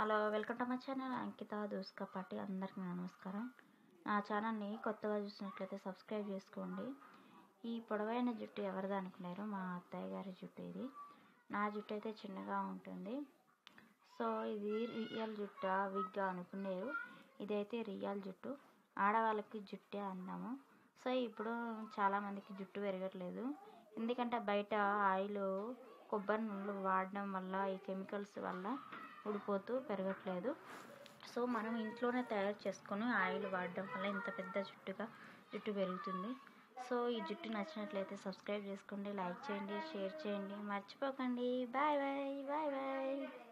hello welcome to my channel Ankitha Dusukapati అందరికీ నా నమస్కారం నా ఛానల్ని కొత్తగా చూసినట్లయితే సబ్స్క్రైబ్ చేసుకోండి ఈ పొడవైన జుట్టు ఎవరిది అనుకున్నారు మా అత్తయ్య గారి జుట్టు ఇది నా జుట్టు అయితే చిన్నగా ఉంటుంది సో ఇది రియల్ జుట్టు విగ్గా అనుకునేరు ఇదైతే రియల్ జుట్టు ఆడవాళ్ళకి జుట్టే అందాము సో ఇప్పుడు చాలామందికి జుట్టు పెరగట్లేదు ఎందుకంటే బయట ఆయిల్ కొబ్బరి నూనెలు వాడడం వల్ల ఈ కెమికల్స్ వల్ల ఊడిపోతూ పెరగట్లేదు సో మనం ఇంట్లోనే తయారు చేసుకొని ఆయిల్ వాడడం వల్ల ఇంత పెద్ద జుట్టుగా జుట్టు పెరుగుతుంది సో ఈ జుట్టు నచ్చినట్లయితే సబ్స్క్రైబ్ చేసుకోండి లైక్ చేయండి షేర్ చేయండి మర్చిపోకండి బాయ్ బాయ్ బాయ్ బాయ్